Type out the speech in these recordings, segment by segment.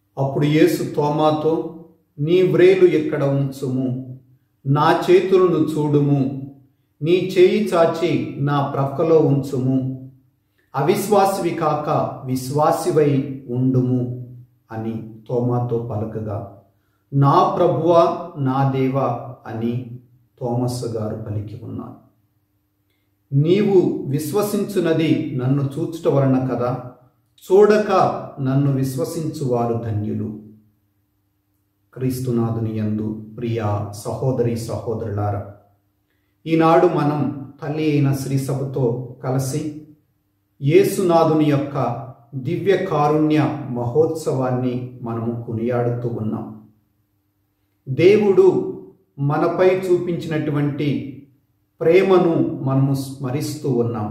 అప్పుడు యేసు తోమాతో నీ వ్రేలు ఇక్కడ ఉంచుము నా చేతులను చూడుము నీ చేయి చాచి నా ప్రక్కలో ఉంచుము అవిశ్వాసివి కాక విశ్వాసివై ఉండుము అని తోమాతో పలకగా నా ప్రభువా నా దేవా అని తోమస్ గారు పలికి ఉన్నారు నీవు విశ్వసించునది నన్ను చూచుట వలన కదా చూడక నన్ను విశ్వసించువారు ధన్యులు క్రీస్తునాథుని యందు ప్రియా సహోదరి సహోదరులారా ఈనాడు మనం తల్లి అయిన శ్రీసభతో కలిసి యేసునాథుని యొక్క దివ్య కారుణ్య మహోత్సవాన్ని మనము కొనియాడుతూ ఉన్నాం దేవుడు మనపై చూపించినటువంటి ప్రేమను మనము స్మరిస్తూ ఉన్నాం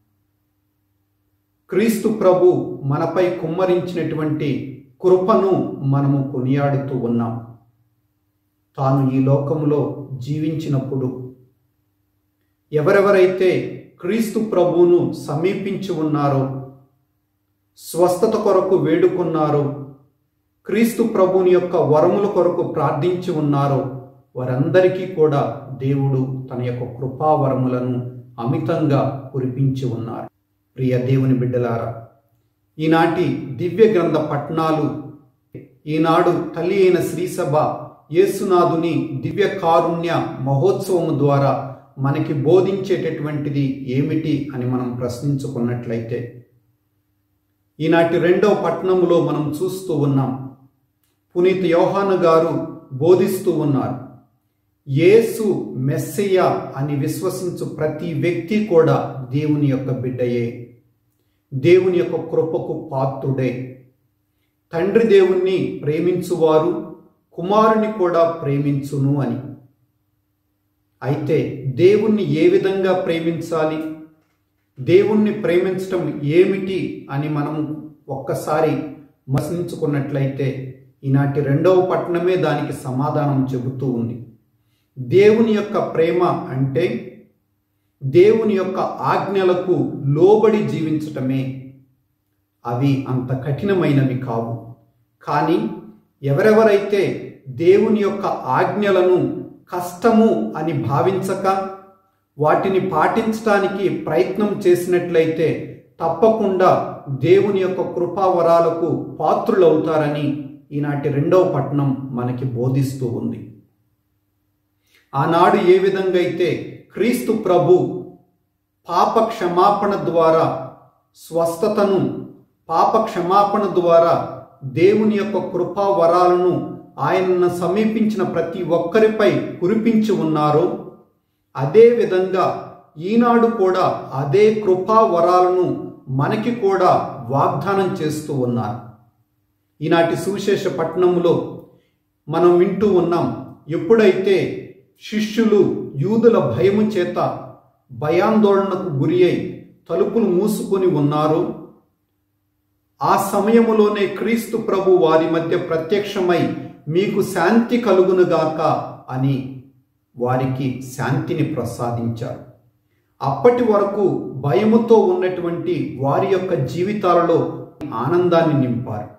క్రీస్తు ప్రభు మనపై కుమ్మరించినటువంటి కృపను మనము కొనియాడుతూ ఉన్నాం తాను ఈ లోకంలో జీవించినప్పుడు ఎవరెవరైతే క్రీస్తు ప్రభువును సమీపించి ఉన్నారో స్వస్థత కొరకు వేడుకున్నారో క్రీస్తు ప్రభుని యొక్క వరముల కొరకు ప్రార్థించి ఉన్నారో వారందరికీ కూడా దేవుడు తన యొక్క కృపావరములను అమితంగా కురిపించి ఉన్నారు ప్రియ దేవుని బిడ్డలారా ఈనాటి దివ్య గ్రంథ పట్టణాలు ఈనాడు తల్లి అయిన శ్రీసభ యేసునాథుని దివ్య కారుణ్య మహోత్సవము ద్వారా మనకి బోధించేటటువంటిది ఏమిటి అని మనం ప్రశ్నించుకున్నట్లయితే ఈనాటి రెండవ పట్టణములో మనం చూస్తూ ఉన్నాం పునీత్ యోహాను గారు బోధిస్తూ ఉన్నారు యేసు మెస్సయ్య అని విశ్వసించు ప్రతి వ్యక్తి కూడా దేవుని యొక్క బిడ్డయే దేవుని యొక్క కృపకు పాత్రుడే తండ్రి దేవుణ్ణి ప్రేమించువారు కుమారుని కూడా ప్రేమించును అని అయితే దేవుణ్ణి ఏ విధంగా ప్రేమించాలి దేవుణ్ణి ప్రేమించటం ఏమిటి అని మనం ఒక్కసారి మసలించుకున్నట్లయితే ఈనాటి రెండవ పట్టణమే దానికి సమాధానం చెబుతూ ఉంది దేవుని యొక్క ప్రేమ అంటే దేవుని యొక్క ఆజ్ఞలకు లోబడి జీవించటమే అవి అంత కఠినమైనవి కావు కానీ ఎవరెవరైతే దేవుని యొక్క ఆజ్ఞలను కష్టము అని భావించక వాటిని పాటించడానికి ప్రయత్నం చేసినట్లయితే తప్పకుండా దేవుని యొక్క కృపావరాలకు పాత్రులవుతారని ఈనాటి రెండవ పట్టణం మనకి బోధిస్తూ ఉంది ఆనాడు ఏ విధంగా అయితే క్రీస్తు ప్రభు పాప క్షమాపణ ద్వారా స్వస్థతను పాప క్షమాపణ ద్వారా దేవుని యొక్క కృపా వరాలను ఆయనను సమీపించిన ప్రతి ఒక్కరిపై కురిపించి ఉన్నారో అదే విధంగా ఈనాడు కూడా అదే కృపా వరాలను మనకి కూడా వాగ్దానం చేస్తూ ఉన్నారు ఈనాటి సువిశేష పట్టణంలో మనం వింటూ ఉన్నాం ఎప్పుడైతే శిష్యులు యూదుల భయము చేత భయాందోళనకు గురి అయి తలుపులు మూసుకొని ఉన్నారు ఆ సమయములోనే క్రీస్తు ప్రభు వారి మధ్య ప్రత్యక్షమై మీకు శాంతి కలుగునుగాక అని వారికి శాంతిని ప్రసాదించారు అప్పటి వరకు భయముతో ఉన్నటువంటి వారి యొక్క జీవితాలలో ఆనందాన్ని నింపారు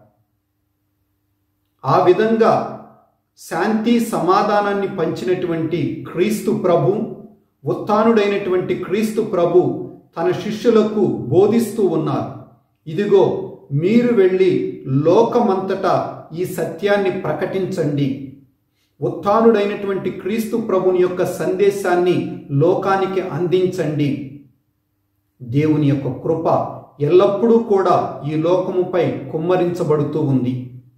ఆ విధంగా శాంతి సమాధానాన్ని పంచినటువంటి క్రీస్తు ప్రభు ఉత్థానుడైనటువంటి క్రీస్తు ప్రభు తన శిష్యులకు బోధిస్తూ ఉన్నారు ఇదిగో మీరు వెళ్ళి లోకమంతటా ఈ సత్యాన్ని ప్రకటించండి ఉత్థానుడైనటువంటి క్రీస్తు ప్రభుని యొక్క సందేశాన్ని లోకానికి అందించండి దేవుని యొక్క కృప ఎల్లప్పుడూ కూడా ఈ లోకముపై కుమ్మరించబడుతూ ఉంది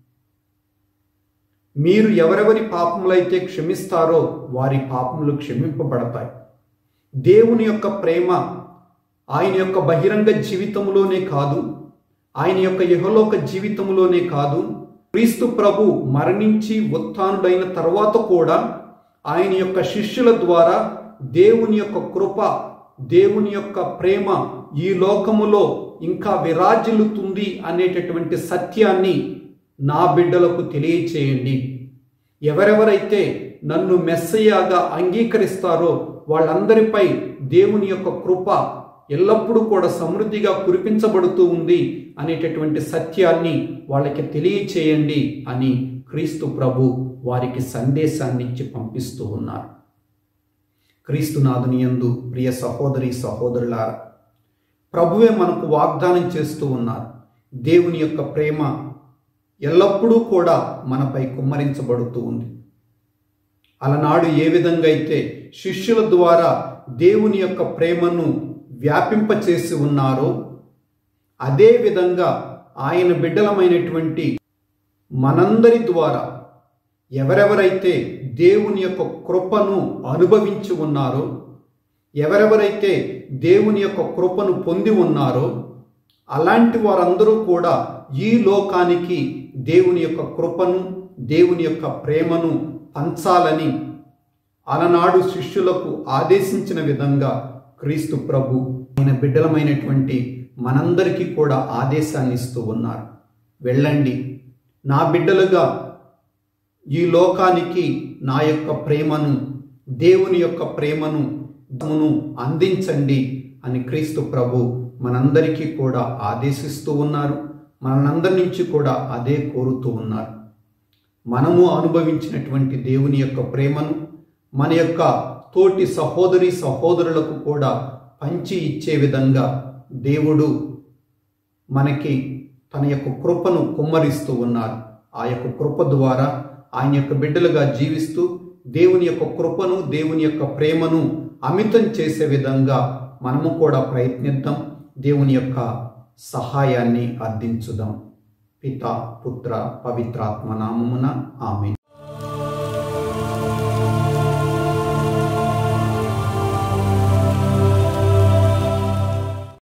మీరు ఎవరెవరి పాపములైతే క్షమిస్తారో వారి పాపములు క్షమింపబడతాయి దేవుని యొక్క ప్రేమ ఆయన యొక్క బహిరంగ జీవితంలోనే కాదు ఆయన యొక్క యహలోక జీవితంలోనే కాదు క్రీస్తు ప్రభు మరణించి ఉత్థానుడైన తర్వాత కూడా ఆయన యొక్క శిష్యుల ద్వారా దేవుని యొక్క కృప దేవుని యొక్క ప్రేమ ఈ లోకములో ఇంకా విరాజిల్లుతుంది అనేటటువంటి సత్యాన్ని నా బిడ్డలకు తెలియచేయండి ఎవరెవరైతే నన్ను మెస్సయ్యాగా అంగీకరిస్తారో వాళ్ళందరిపై దేవుని యొక్క కృప ఎల్లప్పుడూ కూడా సమృద్ధిగా కురిపించబడుతూ ఉంది అనేటటువంటి సత్యాన్ని వాళ్ళకి తెలియచేయండి అని క్రీస్తు ప్రభు వారికి సందేశాన్ని ఇచ్చి పంపిస్తూ ఉన్నారు క్రీస్తునాథుని యందు ప్రియ సహోదరి సహోదరులారా ప్రభువే మనకు వాగ్దానం చేస్తూ ఉన్నారు దేవుని యొక్క ప్రేమ ఎల్లప్పుడూ కూడా మనపై కుమ్మరించబడుతూ ఉంది అలనాడు ఏ విధంగా అయితే శిష్యుల ద్వారా దేవుని యొక్క ప్రేమను వ్యాపింపచేసి ఉన్నారో అదే విధంగా ఆయన బిడ్డలమైనటువంటి మనందరి ద్వారా ఎవరెవరైతే దేవుని యొక్క కృపను అనుభవించి ఉన్నారో ఎవరెవరైతే దేవుని యొక్క కృపను పొంది ఉన్నారో అలాంటి వారందరూ కూడా ఈ లోకానికి దేవుని యొక్క కృపను దేవుని యొక్క ప్రేమను పంచాలని అలనాడు శిష్యులకు ఆదేశించిన విధంగా క్రీస్తు ప్రభు ఆయన బిడ్డలమైనటువంటి మనందరికీ కూడా ఆదేశాన్ని ఇస్తూ ఉన్నారు వెళ్ళండి నా బిడ్డలుగా ఈ లోకానికి నా యొక్క ప్రేమను దేవుని యొక్క ప్రేమను దమును అందించండి అని క్రీస్తు ప్రభు మనందరికీ కూడా ఆదేశిస్తూ ఉన్నారు మనందరి నుంచి కూడా అదే కోరుతూ ఉన్నారు మనము అనుభవించినటువంటి దేవుని యొక్క ప్రేమను మన యొక్క తోటి సహోదరి సహోదరులకు కూడా పంచి ఇచ్చే విధంగా దేవుడు మనకి తన యొక్క కృపను కుమ్మరిస్తూ ఉన్నారు ఆ యొక్క కృప ద్వారా ఆయన యొక్క బిడ్డలుగా జీవిస్తూ దేవుని యొక్క కృపను దేవుని యొక్క ప్రేమను అమితం చేసే విధంగా మనము కూడా ప్రయత్నిద్దాం దేవుని యొక్క సహాయాన్ని అర్థించుదాం పిత పుత్ర పవిత్రాత్మ నామమున ఆమె